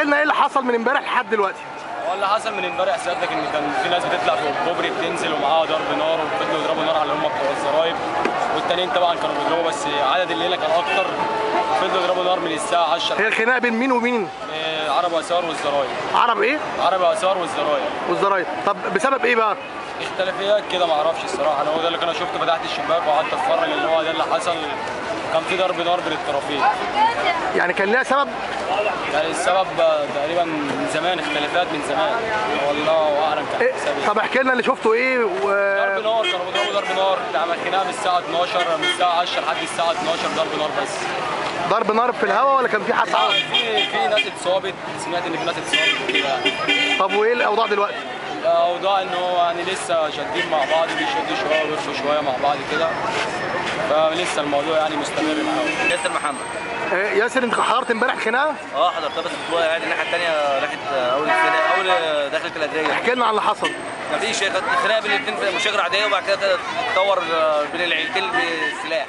لنا ايه اللي حصل من امبارح لحد دلوقتي هو اللي حصل من امبارح سيادتك ان كان في ناس بتطلع فوق الكوبري بتنزل ومعاها ضرب نار وفضلوا يضربوا نار على اللي هم بتوع الزرايب والتانيين طبعا كانوا بيضربوا بس عدد الليله كان اكتر فضلوا يضربوا نار من الساعه 10 هي الخناقه بين مين ومين آه، عرب اثار والزرايب عرب ايه عرب اثار والزرايب والزراير طب بسبب ايه بقى اختلافيات كده ما اعرفش الصراحه انا هو ده اللي كان شفته فتحت الشباك وقعدت اتفرج اللي هو ده اللي حصل كان في ضرب نار بين الطرفين يعني كان لها سبب يعني السبب آه، تقريبا من زمان اختلافات من زمان والله اعلم كان إيه؟ السبب إيه. طب احكي لنا اللي شفته ايه و... ضرب نار كانوا بيضربوا ضرب نار عمل خناقه من الساعه 12 من الساعه 10 لحد الساعه 12 ضرب نار بس ضرب نار في الهواء ولا كان في حد عرب في في ناس اتصابت سمعت ان في ناس اتصابت كده يعني طب وايه الاوضاع دلوقتي الاوضاع ان هو يعني لسه شادين مع بعض بيشدوا شويه ويرفوا شويه مع بعض كده فلسه الموضوع يعني مستمر معاهم ياسر محمد آه، ياسر انت حضرت امبارح خناقه اه حضرتها بس بتبقى قاعد الناحيه الثانيه ناحيه اول السنة اول دخلة الادريه احكي لنا عن اللي حصل مفيش كانت خناقه بين الاثنين مشاجره عاديه وبعد كده تطور بين العيلتين بالسلاح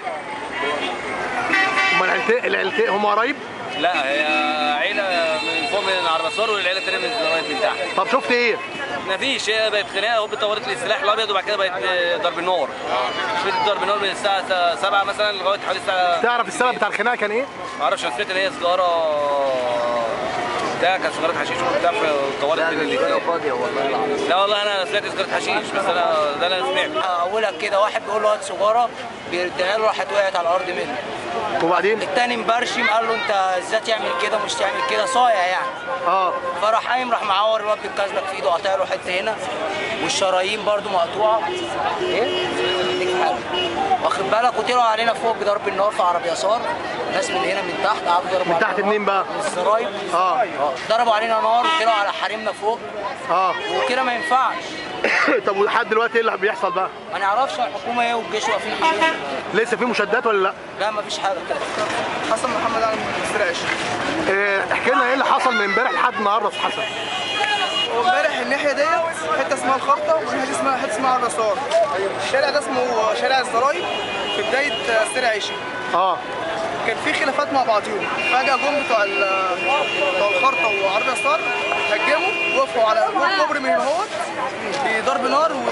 هما العيلتين العيلتين هم قرايب لا هي عيله من فوق من عربسار والعيله الثانيه من الزراير من تحت طب شفت ايه مفيش هي بقت خناقه هوب اتطورت للسلاح الابيض وبعد كده بقت ضرب النار شفت ضرب النار من الساعه 7 مثلا لغايه حوالي الساعه تعرف السبب بتاع الخناقه كان ايه ما اعرفش انا سمعت ان هي سيجاره ده كان سيجاره حشيش وبتاع فطورت بين الاثنين فاضية والله العظيم لا والله انا سمعت سيجاره حشيش بس انا ده اللي انا سمعت اولها كده واحد بيقول له هات سيجاره بيديها له راحت وقعت على الارض منه وبعدين التاني مبرشم قال له انت ازاي تعمل كده مش تعمل كده صايع يعني اه فراح قايم راح معور الواد بالكازلك في ايده قاطع له حته هنا والشرايين برده مقطوعه ايه ليك حاجه واخد بالك وطلعوا علينا فوق بضرب النار في عربيه يسار ناس من هنا من تحت قعدوا يضربوا من تحت علينا منين بقى؟ من السرايب اه اه ضربوا علينا نار وطلعوا على حريمنا فوق اه وكده ما ينفعش طب ولحد دلوقتي ايه اللي بيحصل بقى ما نعرفش الحكومه ايه والجيش واقفين حوالينا لسه في مشادات ولا لا لا ما فيش حاجه كده حسن محمد علي من السرعش آه، احكي لنا ايه اللي حصل من امبارح لحد النهارده يا أستاذ حسن وامبارح الناحيه ديت حته اسمها الخرطه والناحيه دي اسمها حته اسمها الرصار الشارع ده اسمه شارع الزرايب في بدايه سرع عيشي اه كان في خلافات مع بعضيهم فجاه جم بتوع ال- بتوع الخرطه وعرض اليسار هجموا وقفوا على جم كوبري من هو بضرب نار و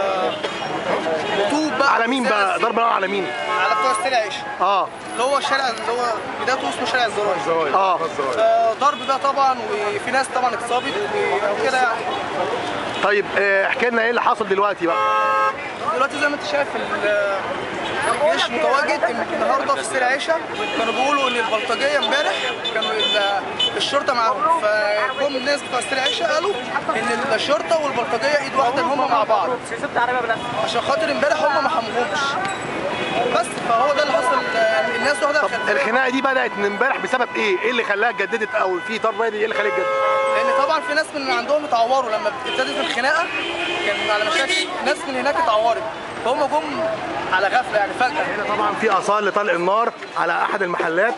وطوب بقى على مين بقى ضرب نار على مين على بتوع السرع عيشي اه اللي هو الشارع اللي هو بدايته اسمه شارع الزرايب اه آه، ضرب بقى طبعا وفي ناس طبعا اتصابت وكده يعني طيب آه، احكي لنا ايه اللي حصل دلوقتي بقى دلوقتي زي ما انت شايف ال- الجيش متواجد النهارده في سير عيشه كانوا بيقولوا ان البلطجيه امبارح كانوا ال- الشرطه معاهم فجم الناس بتوع سير عيشه قالوا ان الشرطه والبلطجيه ايد واحده ان هم مع بعض عشان خاطر امبارح هم ما حموهمش بس فهو ده اللي حصل ال- الناس واخده طب خلفية. الخناقه دي بدات من امبارح بسبب ايه ايه اللي خلاها اتجددت او في ضرب نار ايه اللي خلاها تتجدد لان طبعا في ناس من عندهم اتعوروا لما ابتدت الخناقه كان على مشاكل ناس من هناك اتعورت فهم جم على غفله يعني فجاه هنا طبعا في اثار لطلق النار على احد المحلات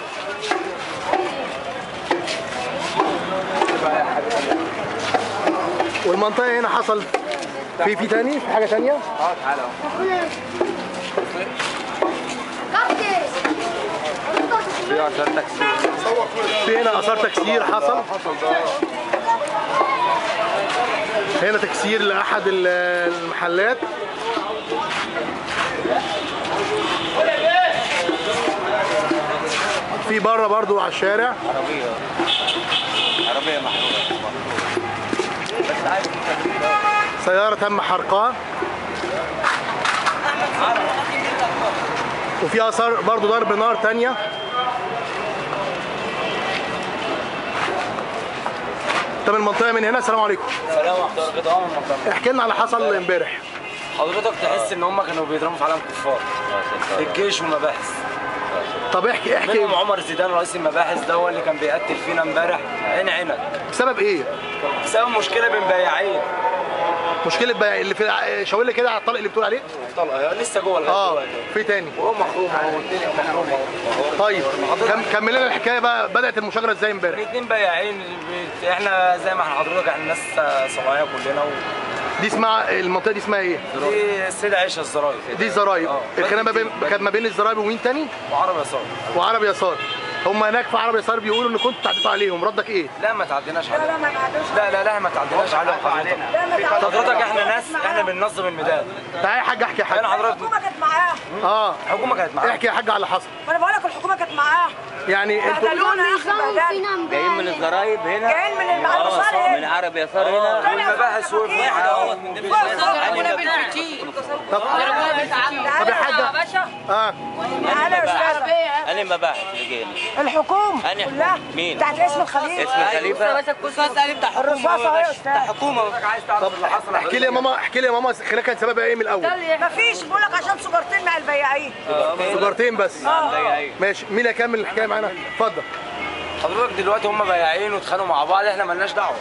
والمنطقه هنا حصل في في تاني في حاجه تانيه في هنا اثار تكسير حصل هنا تكسير لاحد ال- المحلات في بره برضو على الشارع عربيه عربيه محروقه سيارة تم حرقها وفي آثار برضو ضرب نار تانية طب المنطقة من هنا السلام عليكم سلام ورحمه الله وبركاته احكي لنا على اللي حصل امبارح حضرتك تحس ان هم كانوا بيضربوا في علم كفار الجيش والمباحث طب احكي احكي منهم عمر زيدان رئيس المباحث ده هو اللي كان بيقتل فينا امبارح عين عينك بسبب ايه؟ بسبب مشكله بين بياعين مشكلة بقى اللي في شاور لي كده على الطلق اللي بتقول عليه طلقه لسه جوه لغايه اه دلوقتي في تاني وهو محروم اهو والدنيا محرومه طيب كم كمل لنا الحكاية بقى بدأت المشاجرة ازاي امبارح؟ الاثنين بياعين بت- احنا زي ما احنا حضرتك احنا ناس صناعيه كلنا دي اسمها المنطقة دي اسمها ايه؟ ودي السيدة عيشه الزراير دي الزرايب اه. الخناقة ما بين كانت ما بين الزرايب ومين تاني؟ وعرب يسار وعرب يسار هم هناك في عرب يسار بيقولوا ان كنتوا تعديتوا عليهم ردك ايه لا ما تعديناش لا لا عليهم ما تعدوش لا لا لا ما تعديناش عليهم حضرتك لا ما تعدوش حضرتك احنا ناس احنا بننظم الميدان تعالى يا حاج احكي يا حاج انا حضرتك الحكومه كانت معاه اه الحكومه كانت معانا احكي يا حاج على اللي حصل ما انا بقول لك الحكومه كانت معاه يعني انتوا بهدلونا يا اخي بهدلنا جايين من الضرايب هنا جايين من المعرفة من عرب يسار هنا والمباحث وقفوا طب طب يا حاجه اه انا يا استاذ انا مباحث اللي جايين الحكومه أنا كلها مين؟ بتاعت اسم الخليل اسم الخليفه الرصاصه اهي يا استاذ طب احكي لي يا ماما احكي لي يا ماما خلال كان سببها ايه من الاول مفيش بقول لك عشان سجارتين مع البياعين سجارتين بس ماشي مين هيكمل الحكايه معانا اتفضل حضرتك دلوقتي هم بايعين واتخانقوا مع بعض احنا مالناش دعوه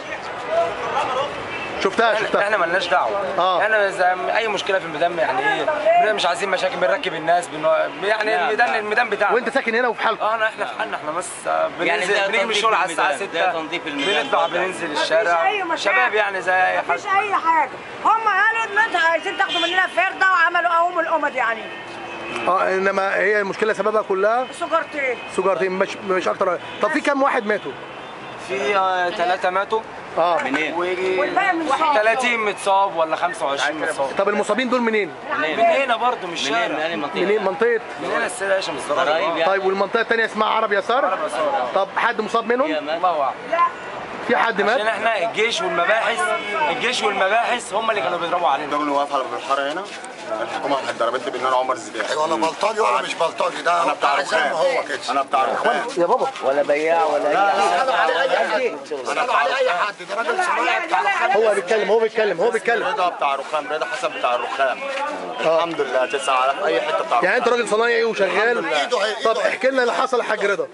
شفتها احنا شفتها احنا مالناش دعوه آه. احنا زي اي مشكله في الميدان يعني ايه بن- مش عايزين مشاكل بنركب الناس بن... يعني الميدان الميدان بتاعنا وانت ساكن هنا وفي حالكم اه انا احنا في حالنا احنا بس يعني بننزل ده بنيجي من تنظيف الشغل على الساعه الميدان، ده 6 تنظيف الميدان بنطلع برضه. بننزل الشارع أي مشاكل. شباب يعني زي اي حد مفيش اي حاجه هم قالوا ان انتوا عايزين تاخدوا مننا فرده وعملوا قوم الامد يعني اه انما هي المشكله سببها كلها سجارتين سجارتين مش مش اكتر طب في كام واحد ماتوا في ثلاثه ماتوا اه منين؟ ويجي والباقي من صعب 30 متصاب ولا 25 متصاب طب المصابين دول منين من هنا برضه مش منين؟ من شارع أي منطقه؟ منين منطقه من هنا السيد عيشه من ضرايب الزراير يعني طيب والمنطقه الثانيه اسمها عرب يسار طب حد مصاب هي منهم مات. الله اعلم في حد عشان مات احنا الجيش والمباحث الجيش والمباحث هم اللي كانوا بيضربوا علينا الراجل واقف على باب الحاره هنا الحكومه ضربت لي بالنار عمر زيدان ايوه انا بلطجي ولا مش بلطجي ده انا بتاع زي ما رخام هو كده انا بتاع رخام يا بابا ولا بياع ولا اي اسالوا عليه اي حد اسالوا عليه اي حد ده راجل صنايعي بتاع رخام. هو بيتكلم هو بيتكلم هو بيتكلم رضا بتاع رخام رضا حسن بتاع الرخام الحمد لله تسعة على في اي حته بتاع يعني انت راجل صنايعي وشغال ايده اهي طب ايده اهي احكي لنا اللي حصل يا حاج رضا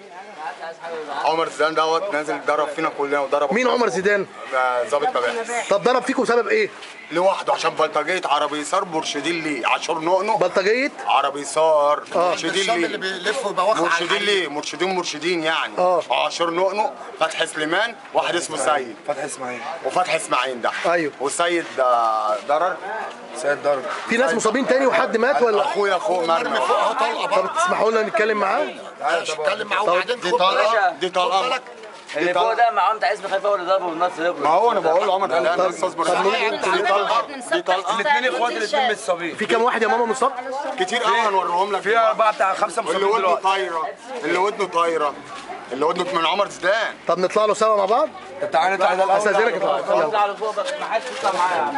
عمر زيدان دوت نازل ضرب فينا كلنا وضرب مين عمر زيدان آه، ضابط مباحث طب ضرب فيكم سبب ايه لوحده عشان بلطجيه عربي صار مرشدين ليه عاشور نقنق بلطجيه عربي صار آه. مرشدين الشاب اللي ليه بيلفوا بواخر على مرشدين الحديد. ليه مرشدين مرشدين يعني آه. عاشور نقنق فتحي سليمان واحد اسمه سيد فتحي اسماعيل وفتحي اسماعيل ده أيوه. وسيد آه، ضرر سيد ضرب في ناس مصابين تاني وحد مات ولا اخويا فوق مرمي مرمى فوقها طلقه طب بقى تسمحوا لنا نتكلم معاه ماشي اتكلم معاه وبعدين دي خد طلقه بالك دي طلقه بالك. اللي فوق ده معاهم بتاع اسم خليفه ولا ضربه بالنص ما هو انا بقول له عمر ده انا بس اصبر طب دي طلقه دي طلقه الاثنين اخوات الاثنين متصابين في كام واحد يا ماما مصاب كتير قوي هنوريهم لك في اربعه بتاع خمسه اللي مصابين ودنه دلوقتي طايره اللي ودنه طايره اللي ودنه من عمر زيدان طب نطلع له سوا مع بعض تعالى تعالى ده الأول. استاذنك اطلع يلا. اطلع لفوق بقى ما حدش يطلع معايا يا عم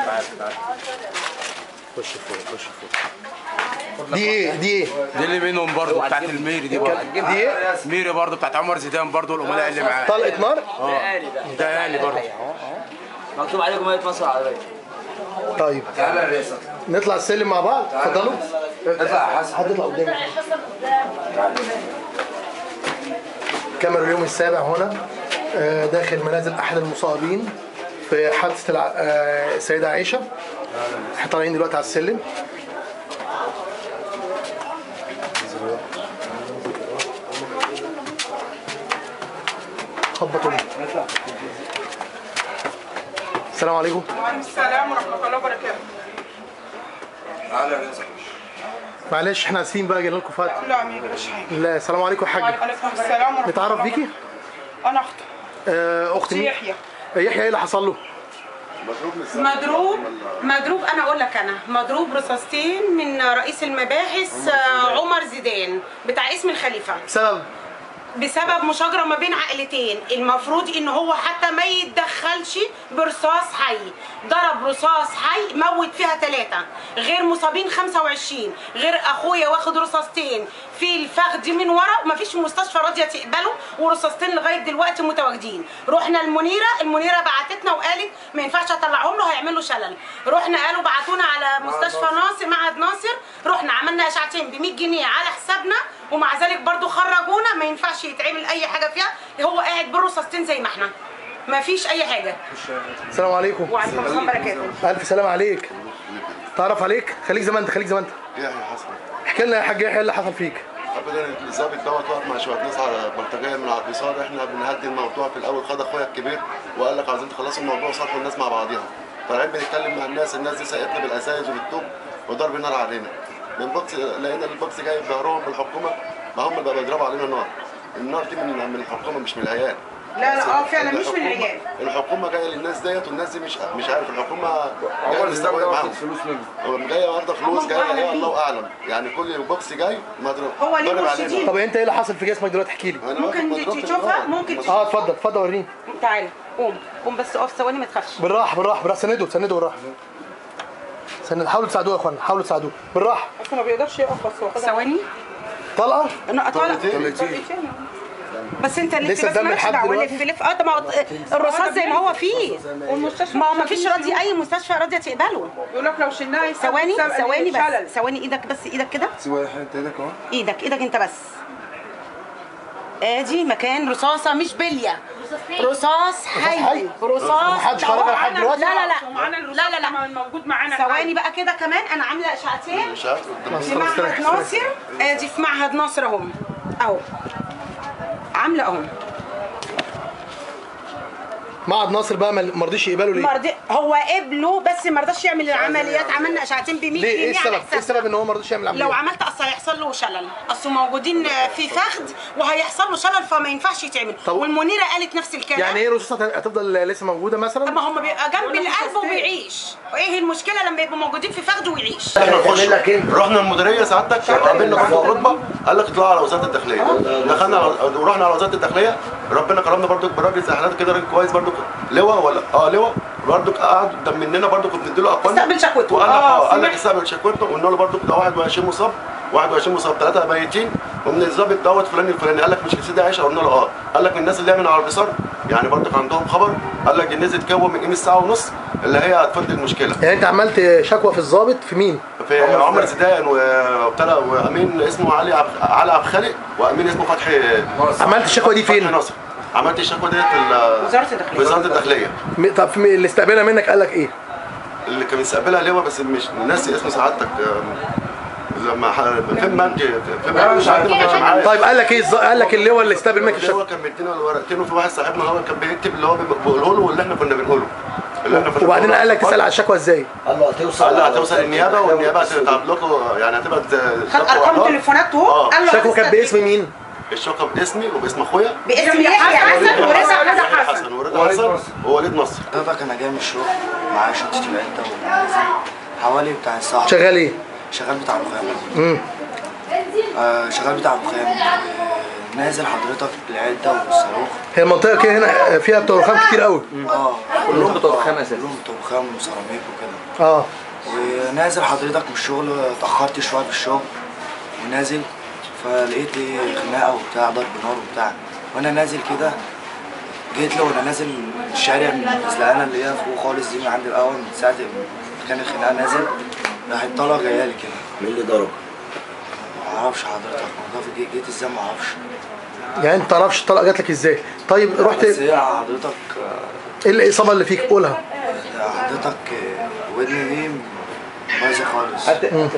خش فوق خش فوق دي ايه دي ايه دي اللي منهم برضه بتاعت الميري دي برضه دي ايه ميري برضه بتاعت عمر زيدان برضه الامناء اللي معاه طلقه نار ده آلي ده ده آلي برضه مكتوب عليكم ميه مصر العربيه طيب نطلع السلم مع بعض اتفضلوا اطلع يا حسن حد يطلع قدامي كاميرا اليوم السابع هنا آه، داخل منازل احد المصابين في حادثه الع- آه، السيده عائشه احنا طالعين دلوقتي على السلم خبطوا لي. السلام عليكم وعليكم السلام ورحمه الله وبركاته معلش احنا اسفين بقى جينا لكم فات لا ما يجراش حاجه لا السلام عليكم يا حاج وعليكم السلام ورحمه نتعرف الله بيكي انا اخت آه، اختي مين؟ يحيى يحيى ايه اللي حصل له؟ مضروب مضروب انا اقول لك انا مضروب رصاصتين من رئيس المباحث آه، عمر زيدان بتاع اسم الخليفه سبب بسبب مشاجره ما بين عائلتين المفروض ان هو حتى ما يتدخلش برصاص حي ضرب رصاص حي موت فيها ثلاثه غير مصابين 25 غير اخويا واخد رصاصتين في الفخذ من ورا ومفيش مستشفى راضيه تقبله ورصاصتين لغايه دلوقتي متواجدين رحنا المنيره المنيره بعتتنا وقالت ما ينفعش اطلعهم له هيعملوا شلل رحنا قالوا بعتونا على مستشفى ناصر معهد ناصر رحنا عملنا اشعتين ب 100 جنيه على حسابنا ومع ذلك برضو خرجونا ما ينفعش يتعمل اي حاجه فيها هو قاعد بالرصاصتين زي ما احنا ما فيش اي حاجه السلام عليكم وعليكم السلام وبركاته الف سلام عليك تعرف عليك خليك زي ما انت خليك زي ما انت يحيى حسن احكي لنا يا حاج يحيى إيه اللي حصل فيك ابدا الظابط دوت واقف مع شويه ناس على بلطجيه من العربيصات احنا بنهدي الموضوع في الاول خد اخويا الكبير وقال لك عايزين تخلصوا الموضوع وصالحوا الناس مع بعضيها طالعين بنتكلم مع الناس الناس دي سقتنا بالازايز وبالطوب وضرب نار علينا من بوكس لقينا البوكس جاي بظهرهم بالحكومه ما هم اللي بقى بيضربوا علينا نار النار دي من من الحكومه مش من العيال لا لا بس اه فعلا مش من الحكومة- العيال الحكومه جايه للناس ديت والناس دي مش مش عارف الحكومه جايه تستولي معاهم فلوس منه هو جايه واخده فلوس هم جايه أعلم ايه بيه. الله اعلم يعني كل بوكس جاي مضروب هو ليه ضارب مرشدين؟ علينا طب انت ايه اللي حصل في جسمك دلوقتي احكي لي أنا واخد ممكن مضروب في تشوفها النار. ممكن تشوفها اه اتفضل اتفضل وريني تعالى قوم قوم بس اقف ثواني ما تخافش بالراحه بالراحه بالراحه سندوا سندوا بالراحه سند حاولوا تساعدوه يا اخوانا حاولوا تساعدوه بالراحه بس ما بيقدرش يقف بس ثواني طلقه انا طالع طلقتين. بس انت اللي لسه بس الدم مالكش لحد دعوه دلوقتي؟ لف لف اه ده ما هو الرصاص زي ما هو فيه والمستشفى ما هو ما فيش راضي اي مستشفى راضيه تقبله يقول لك لو شلناها يسبب- ثواني يسبب ثواني شلل. بس ثواني ايدك بس ايدك كده سوى حته ايدك اهو ايدك ايدك انت بس ادي مكان رصاصه مش بليه رصاص حي حي؟ رصاص محدش خرجها لحد دلوقتي؟ لا لا لا ومعانا لا لا لا موجود معانا ثواني بقى كده كمان انا عامله اشعتين مش عارف قدام في معهد ناصر ادي في معهد ناصر اهو اهو عامله اهو معهد ناصر بقى ما ما رضيش يقبله ليه؟ مرضي هو قبله بس ما رضاش يعمل العمليات عملنا اشعتين ب 100 ليه ايه جنيه على السبب؟ ايه حسابنا. السبب ان هو ما رضيش يعمل عمليه؟ لو عملت اصل هيحصل له شلل اصل موجودين في فخد وهيحصل له شلل فما ينفعش يتعمل طب- والمنيره قالت نفس الكلام يعني ايه رصاصه هتفضل لسه موجوده مثلا؟ ما هم بيبقى جنب القلب وبيعيش وايه المشكله لما يبقوا موجودين في فخد ويعيش احنا نخش رحنا المديريه سعادتك قابلنا برضه رتبه قال لك اطلعوا على وزاره الداخليه دخلنا على- ورحنا على وزاره الداخليه ربنا كرمنا برضه براجل زي حالات كده راجل كويس برضه لواء ولا اه لواء برضه قعد قدام مننا برضه كنت نديله اقوال استقبل شكوته. وقال لك آه، اه قال لك سمعت. استقبل شكوته وقلنا له برضه ده 21 مصاب 21 مصاب ثلاثه ميتين ومن الظابط دوت فلان الفلاني قال لك مش في سيدي عائشه قلنا له اه قال لك من الناس اللي هي من على البصار يعني برضه كان عندهم خبر قال لك الناس تكون من قيمه ساعه ونص اللي هي هتفض المشكله يعني انت عملت شكوى في الضابط في مين؟ في عمر زيدان وابتدى وامين اسمه علي عبد علي عبد خالق وامين اسمه فتحي عملت الشكوى دي فين؟ فتحي ناصر عملت الشكوى ديت في ال- وزاره الداخليه وزاره الداخليه م- طب في مين اللي استقبلها منك قال لك ايه؟ اللي كان بيستقبلها لواء بس مش ناسي اسم سعادتك آم، لما ح- فين ما انت فين ما مش عارف ما كانش معايا طيب قال لك ايه الز- قال لك اللواء اللي استقبل منك الشكوى اللواء كان بيدينا الورقتين وفي واحد صاحبنا هو كان بيكتب اللي هو بيقوله له واللي احنا كنا بنقوله اللي احنا كنا وبعدين بنقوله. قال لك تسال على الشكوى ازاي؟ قال له هتوصل قال له هتوصل النيابه والنيابه هتتعب لكم يعني هتبقى خد ارقام تليفوناته اه قال له الشكوى كانت باسم مين؟ الشقه باسمي وباسم اخويا باسم يحيى حسن ورزق يحيى ورزق حسن حسن ورضا حسن ووليد نصر حضرتك انا جاي من الشغل معايا شنطة العدة ونازل حوالي بتاع الساعة شغال ايه؟ شغال بتاع رخام امم آه شغال بتاع رخام نازل حضرتك العدة والصاروخ هي المنطقه كده هنا فيها بتوع رخام كتير قوي اه كلهم بتوع رخام اساسا كلهم بتوع رخام وسيراميك وكده اه ونازل حضرتك من الشغل اتأخرت شوية في الشغل ونازل فلقيت خناقة وبتاع ضرب نار وبتاع وانا نازل كده جيت له وانا نازل الشارع من الزلقانة اللي هي فوق خالص دي من عند القهوة من ساعة ما كان الخناقة نازل راحت طالعة جاية لي كده مين اللي ضرب؟ معرفش حضرتك الموضوع في جيت, جيت ازاي معرفش يعني انت تعرفش الطلقه جات لك ازاي؟ طيب رحت بس ايه هي حضرتك الاصابه اللي فيك قولها حضرتك ودني دي بايظة خالص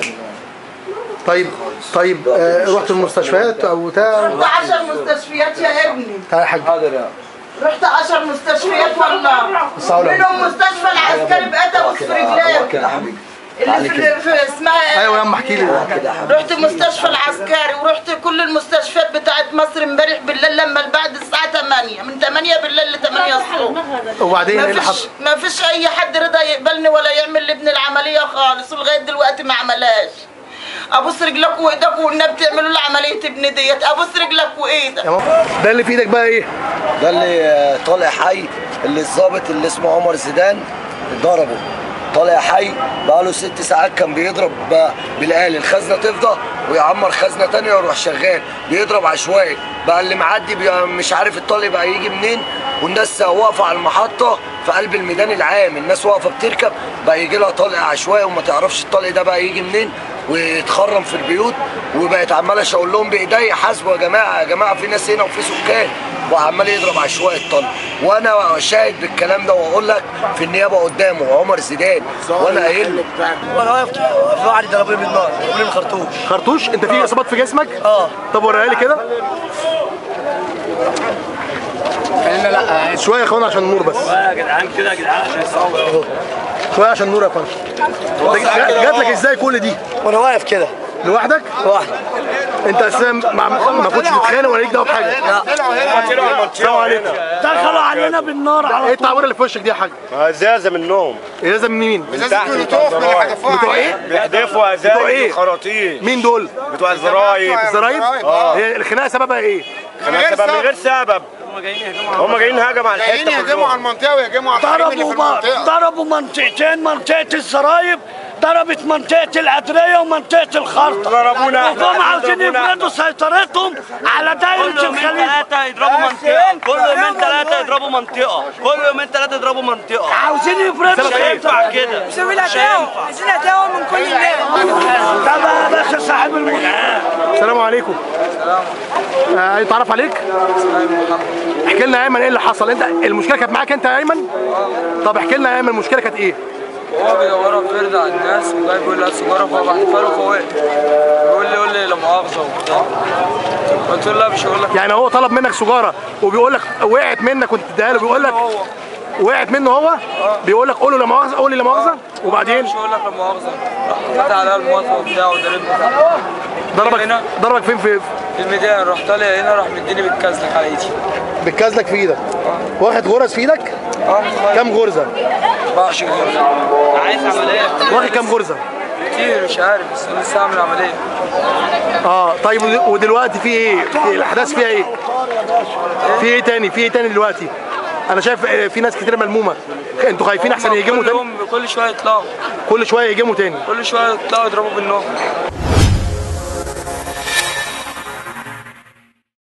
طيب طيب آه رحت المستشفيات او بتاع رحت 10 مستشفيات يا ابني تعالى يا حاج حاضر يا رحت 10 مستشفيات والله الصعولة. منهم مستشفى العسكري بقتل في رجليه اللي في, في اسمها ايوه يا عم احكي لي رحت مستشفى العسكري ورحت كل المستشفيات بتاعت مصر امبارح بالليل لما بعد الساعه 8 من 8 بالليل ل 8 الصبح وبعدين ايه ما اللي فيش حصل؟ ما فيش اي حد رضا يقبلني ولا يعمل لابني العمليه خالص ولغايه دلوقتي ما عملهاش ابوس رجلك وايدك والنبي تعملوا له عمليه ابن ديت ابوس رجلك وايدك يا ماما، ده اللي في ايدك بقى ايه؟ ده اللي طالع حي اللي الظابط اللي اسمه عمر زيدان ضربه طالع حي بقاله ست ساعات كان بيضرب ب- بالآلي الخزنة تفضى ويعمر خزنة تانية ويروح شغال بيضرب عشوائي بقى اللي معدي بقى مش عارف الطالب بقى يجي منين والناس واقفة على المحطة في قلب الميدان العام الناس واقفة بتركب بقى يجي لها طلق عشوائي وما تعرفش الطلق ده بقى يجي منين ويتخرم في البيوت وبقت عماله اقول لهم بايدي حاسبوا يا جماعه يا جماعه في ناس هنا وفي سكان وعمال يضرب عشوائي الطلق وانا شاهد بالكلام ده واقول لك في النيابه قدامه عمر زيدان وانا قايل له وانا واقف في واحد ضربني بالنار ضربني من خرطوش خرطوش انت في اصابات في جسمك؟ اه طب وريها لي كده خلينا لا شويه يا اخوانا عشان النور بس يا جدعان كده يا جدعان عشان يصور شويه عشان النور يا اخوانا ده جات لك ازاي كل دي؟ وانا واقف كده لوحدك؟ لوحدي انت اساسا ما ما كنتش بتتخانق ولا ليك دعوه بحاجه السلام عليكم دخلوا علينا بالنار على ايه التعويره اللي في وشك دي يا حاج؟ ازازه منهم ازازه من مين؟ من تحت بتوع ايه؟ بيحدفوا ازاز بتوع ايه؟ خراطيم مين دول؟ بتوع الزرايب الزرايب؟ اه هي الخناقه سببها ايه؟ خناقة سبب من غير سبب هم جايين هجم على الحته كلهم. المنطقه ويهجموا على الحريم اللي في ضربوا المنطقه ضربوا منطقتين منطقة الزرايب ضربت منطقة القدرية ومنطقة الخرطة ضربونا احنا، وهم عاوزين ضربونا يفرضوا سيطرتهم على دايرة كل يومين الخليج ثلاثة يضربوا منطقة كل يومين ثلاثة يضربوا منطقة كل يومين ثلاثة يضربوا منطقة عاوزين يفرضوا مش هينفع كده مش هينفع عايزين اتاوى من كل الناس ده بقى يا باشا صاحب المنطقة السلام عليكم آه يتعرف عليك؟ احكي لنا يا ايمن ايه اللي حصل انت المشكله كانت معاك انت يا ايمن؟ طب احكي لنا يا ايمن المشكله كانت ايه؟ هو بيدورها فرد على الناس وجاي بيقول لها سيجاره فهو بحدفها له فهو وقف بيقول لي قول لي لا مؤاخذه وبتاع قلت له لا مش هقول لك يعني هو طلب منك سجاره وبيقول لك وقعت منك كنت تديها له بيقول لك وقعت منه هو بيقول لك قول له لا مؤاخذه قول لي لا مؤاخذه وبعدين مش هقول لك لا مؤاخذه راح فتح عليها المطوه وبتاع وضربني ضربك ضربك فين في في الميدان رحت لي هنا راح مديني بالكازلك على ايدي بالكازلك في ايدك واخد غرز في ايدك؟ كام غرزه؟ 24 غرزه عايز عمليه واخد كام غرزه؟ كتير مش عارف بس انا لسه هعمل عمليه اه طيب ود- ودلوقتي في ايه؟ في الاحداث فيها ايه؟ في ايه تاني؟ في ايه تاني دلوقتي؟ انا شايف آه، في ناس كتير ملمومه انتوا خايفين احسن يهجموا كل تاني؟ يوم كل شويه يطلعوا كل شويه يهجموا تاني كل شويه يطلعوا يضربوا بالنار